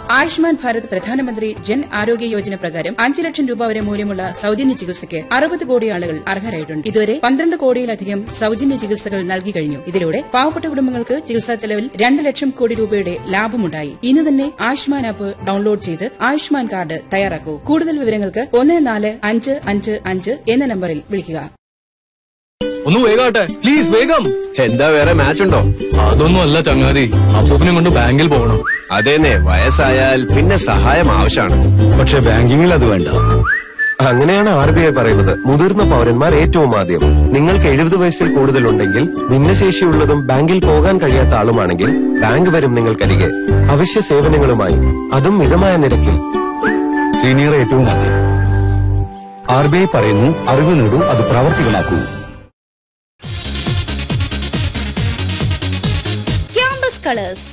ആയുഷ്മാൻ ഭാരത് പ്രധാനമന്ത്രി ജൻ ആരോഗ്യ യോജന പ്രകാരം അഞ്ച് ലക്ഷം രൂപ വരെ മൂല്യമുള്ള സൌജന്യ ചികിത്സയ്ക്ക് അറുപത് കോടി ആളുകൾ അർഹരായിട്ടുണ്ട് ഇതുവരെ പന്ത്രണ്ട് കോടിയിലധികം സൌജന്യ ചികിത്സകൾ നൽകി കഴിഞ്ഞു ഇതിലൂടെ പാവപ്പെട്ട കുടുംബങ്ങൾക്ക് ചികിത്സാ ചെലവിൽ രണ്ട് ലക്ഷം കോടി രൂപയുടെ ലാഭമുണ്ടായി ഇന്ന് തന്നെ ആയുഷ്മാൻ ആപ്പ് ഡൌൺലോഡ് ചെയ്ത് ആയുഷ്മാൻ കാർഡ് തയ്യാറാക്കൂ കൂടുതൽ വിവരങ്ങൾക്ക് ഒന്ന് നാല് അഞ്ച് അഞ്ച് അഞ്ച് എന്ന നമ്പറിൽ വിളിക്കുക ഒന്ന് വേഗാട്ടെ പ്ലീസ് വേഗം എന്താ വേറെ മാച്ച് ഉണ്ടോ അതൊന്നും അല്ല ചങ്ങാതി അപ്പൂപ്പിനെ കൊണ്ട് ബാങ്കിൽ പോകണം അതേനെ വയസ്സായാൽ പിന്നെ സഹായം ആവശ്യമാണ് പക്ഷെ ബാങ്കിങ്ങിൽ അത് വേണ്ട അങ്ങനെയാണ് ആർ ബി ഐ പറയുന്നത് മുതിർന്ന പൗരന്മാർ ഏറ്റവും ആദ്യം നിങ്ങൾക്ക് എഴുപത് വയസ്സിൽ കൂടുതലുണ്ടെങ്കിൽ ഭിന്നശേഷിയുള്ളതും ബാങ്കിൽ പോകാൻ കഴിയാത്ത ആളുമാണെങ്കിൽ ബാങ്ക് വരും നിങ്ങൾക്കരികെ അവശ്യ സേവനങ്ങളുമായി അതും മിതമായ നിരക്കിൽ സീനിയർ ഏറ്റവും ആദ്യം ആർ ബി ഐ പറയുന്നു അറിവ് നേടൂ അത് പ്രാവർത്തികമാക്കൂ ക്യാമ്പസ് കളേഴ്സ്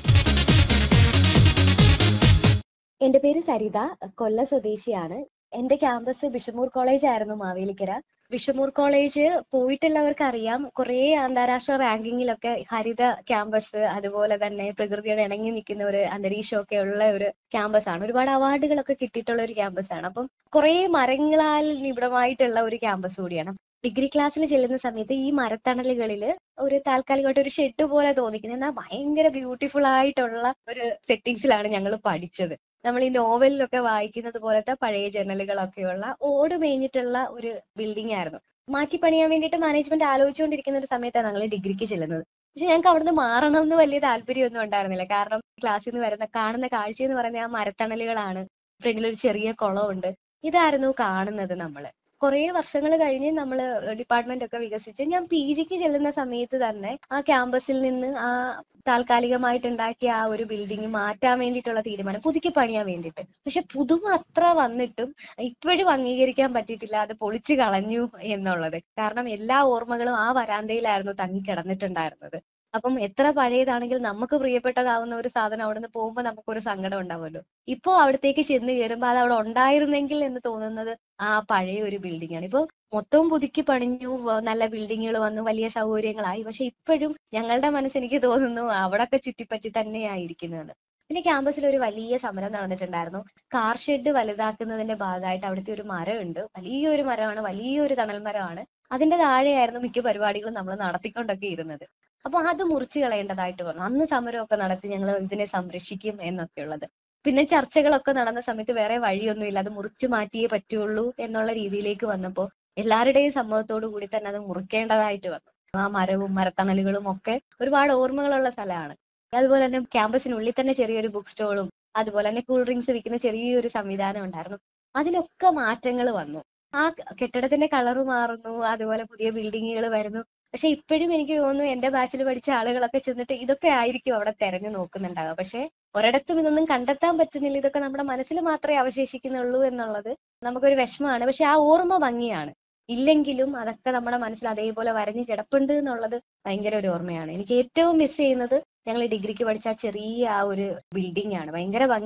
എന്റെ പേര് സരിത കൊല്ല സ്വദേശിയാണ് എന്റെ ക്യാമ്പസ് ബിഷമൂർ കോളേജ് ആയിരുന്നു മാവേലിക്കര ബിഷമൂർ കോളേജ് പോയിട്ടുള്ളവർക്ക് അറിയാം കുറേ അന്താരാഷ്ട്ര റാങ്കിങ്ങിലൊക്കെ ഹരിത ക്യാമ്പസ് അതുപോലെ തന്നെ പ്രകൃതിയോട് ഇണങ്ങി നിൽക്കുന്ന ഒരു അന്തരീക്ഷമൊക്കെ ഉള്ള ഒരു ക്യാമ്പസ് ആണ് ഒരുപാട് അവാർഡുകളൊക്കെ കിട്ടിയിട്ടുള്ള ഒരു ക്യാമ്പസ് ആണ് അപ്പം കുറേ മരങ്ങളാൽ നിബിഡമായിട്ടുള്ള ഒരു ക്യാമ്പസ് കൂടിയാണ് ഡിഗ്രി ക്ലാസ്സിൽ ചെല്ലുന്ന സമയത്ത് ഈ മരത്തണലുകളിൽ ഒരു താൽക്കാലികമായിട്ട് ഒരു ഷെഡ് പോലെ തോന്നിക്കുന്നത് എന്നാൽ ഭയങ്കര ബ്യൂട്ടിഫുൾ ആയിട്ടുള്ള ഒരു സെറ്റിങ്സിലാണ് ഞങ്ങൾ പഠിച്ചത് നമ്മൾ ഈ നോവലിലൊക്കെ വായിക്കുന്നത് പോലത്തെ പഴയ ജനലുകളൊക്കെയുള്ള ഓട് മേഞ്ഞിട്ടുള്ള ഒരു ബിൽഡിംഗ് ആയിരുന്നു മാറ്റി പണിയാൻ വേണ്ടിയിട്ട് മാനേജ്മെന്റ് ആലോചിച്ചുകൊണ്ടിരിക്കുന്ന ഒരു സമയത്താണ് ഞങ്ങൾ ഡിഗ്രിക്ക് ചെല്ലുന്നത് പക്ഷെ ഞങ്ങൾക്ക് അവിടുന്ന് മാറണം എന്ന് വലിയ താല്പര്യമൊന്നും ഉണ്ടായിരുന്നില്ല കാരണം ക്ലാസ്സിൽ നിന്ന് വരുന്ന കാണുന്ന കാഴ്ച എന്ന് പറയുന്നത് ആ മരത്തണലുകളാണ് ഫ്രണ്ടിൽ ഒരു ചെറിയ കുളമുണ്ട് ഇതായിരുന്നു കാണുന്നത് നമ്മൾ കുറേ വർഷങ്ങൾ കഴിഞ്ഞ് നമ്മൾ ഡിപ്പാർട്ട്മെന്റ് ഒക്കെ വികസിച്ച് ഞാൻ പി ജിക്ക് ചെല്ലുന്ന സമയത്ത് തന്നെ ആ ക്യാമ്പസിൽ നിന്ന് ആ താൽക്കാലികമായിട്ട് ഉണ്ടാക്കിയ ആ ഒരു ബിൽഡിംഗ് മാറ്റാൻ വേണ്ടിയിട്ടുള്ള തീരുമാനം പുതുക്കി പണിയാൻ വേണ്ടിയിട്ട് പക്ഷെ പുതുമ അത്ര വന്നിട്ടും ഇപ്പോഴും അംഗീകരിക്കാൻ പറ്റിയിട്ടില്ല അത് പൊളിച്ചു കളഞ്ഞു എന്നുള്ളത് കാരണം എല്ലാ ഓർമ്മകളും ആ വരാന്തയിലായിരുന്നു തങ്ങി കിടന്നിട്ടുണ്ടായിരുന്നത് അപ്പം എത്ര പഴയതാണെങ്കിൽ നമുക്ക് പ്രിയപ്പെട്ടതാവുന്ന ഒരു സാധനം അവിടുന്ന് പോകുമ്പോൾ നമുക്കൊരു സങ്കടം ഉണ്ടാവുമല്ലോ ഇപ്പോ അവിടത്തേക്ക് ചെന്ന് കയറുമ്പോൾ അത് അവിടെ ഉണ്ടായിരുന്നെങ്കിൽ എന്ന് തോന്നുന്നത് ആ പഴയ ഒരു ബിൽഡിംഗ് ആണ് ഇപ്പൊ മൊത്തവും പുതുക്കി പണിഞ്ഞു വ- നല്ല ബിൽഡിങ്ങുകൾ വന്നു വലിയ സൗകര്യങ്ങളായി പക്ഷെ ഇപ്പോഴും ഞങ്ങളുടെ മനസ്സ് എനിക്ക് തോന്നുന്നു അവിടൊക്കെ ചുറ്റിപ്പറ്റി തന്നെയായിരിക്കുന്നത് പിന്നെ ക്യാമ്പസിൽ ഒരു വലിയ സമരം നടന്നിട്ടുണ്ടായിരുന്നു കാർ ഷെഡ് വലുതാക്കുന്നതിന്റെ ഭാഗമായിട്ട് അവിടുത്തെ ഒരു മരമുണ്ട് വലിയൊരു മരമാണ് വലിയൊരു തണൽ മരമാണ് അതിന്റെ താഴെയായിരുന്നു മിക്ക പരിപാടികളും നമ്മൾ നടത്തിക്കൊണ്ടൊക്കെ ഇരുന്നത് അപ്പൊ അത് മുറിച്ചു കളയേണ്ടതായിട്ട് വന്നു അന്ന് സമരമൊക്കെ നടത്തി ഞങ്ങൾ ഇതിനെ സംരക്ഷിക്കും എന്നൊക്കെ ഉള്ളത് പിന്നെ ചർച്ചകളൊക്കെ നടന്ന സമയത്ത് വേറെ വഴിയൊന്നുമില്ല അത് മുറിച്ചു മാറ്റിയേ പറ്റുള്ളൂ എന്നുള്ള രീതിയിലേക്ക് വന്നപ്പോൾ എല്ലാവരുടെയും സമ്മതത്തോടു കൂടി തന്നെ അത് മുറിക്കേണ്ടതായിട്ട് വന്നു ആ മരവും മരത്തണലുകളും ഒക്കെ ഒരുപാട് ഓർമ്മകളുള്ള സ്ഥലമാണ് അതുപോലെ തന്നെ ക്യാമ്പസിനുള്ളിൽ തന്നെ ചെറിയൊരു ബുക്ക് സ്റ്റോളും അതുപോലെ തന്നെ കൂൾ ഡ്രിങ്ക്സ് വിൽക്കുന്ന ചെറിയൊരു സംവിധാനം ഉണ്ടായിരുന്നു അതിലൊക്കെ മാറ്റങ്ങൾ വന്നു ആ കെട്ടിടത്തിന്റെ കളർ മാറുന്നു അതുപോലെ പുതിയ ബിൽഡിങ്ങുകൾ വരുന്നു പക്ഷെ ഇപ്പോഴും എനിക്ക് തോന്നുന്നു എന്റെ ബാച്ചിൽ പഠിച്ച ആളുകളൊക്കെ ചെന്നിട്ട് ഇതൊക്കെ ആയിരിക്കും അവിടെ തെരഞ്ഞു നോക്കുന്നുണ്ടാവുക പക്ഷെ ഒരിടത്തും ഇതൊന്നും കണ്ടെത്താൻ പറ്റുന്നില്ല ഇതൊക്കെ നമ്മുടെ മനസ്സിൽ മാത്രമേ അവശേഷിക്കുന്നുള്ളൂ എന്നുള്ളത് നമുക്കൊരു വിഷമമാണ് പക്ഷെ ആ ഓർമ്മ ഭംഗിയാണ് ഇല്ലെങ്കിലും അതൊക്കെ നമ്മുടെ മനസ്സിൽ അതേപോലെ വരഞ്ഞു കിടപ്പുണ്ട് എന്നുള്ളത് ഭയങ്കര ഒരു ഓർമ്മയാണ് എനിക്ക് ഏറ്റവും മിസ് ചെയ്യുന്നത് ഞങ്ങൾ ഡിഗ്രിക്ക് പഠിച്ച ആ ചെറിയ ആ ഒരു ബിൽഡിംഗ് ആണ് ഭയങ്കര ഭംഗി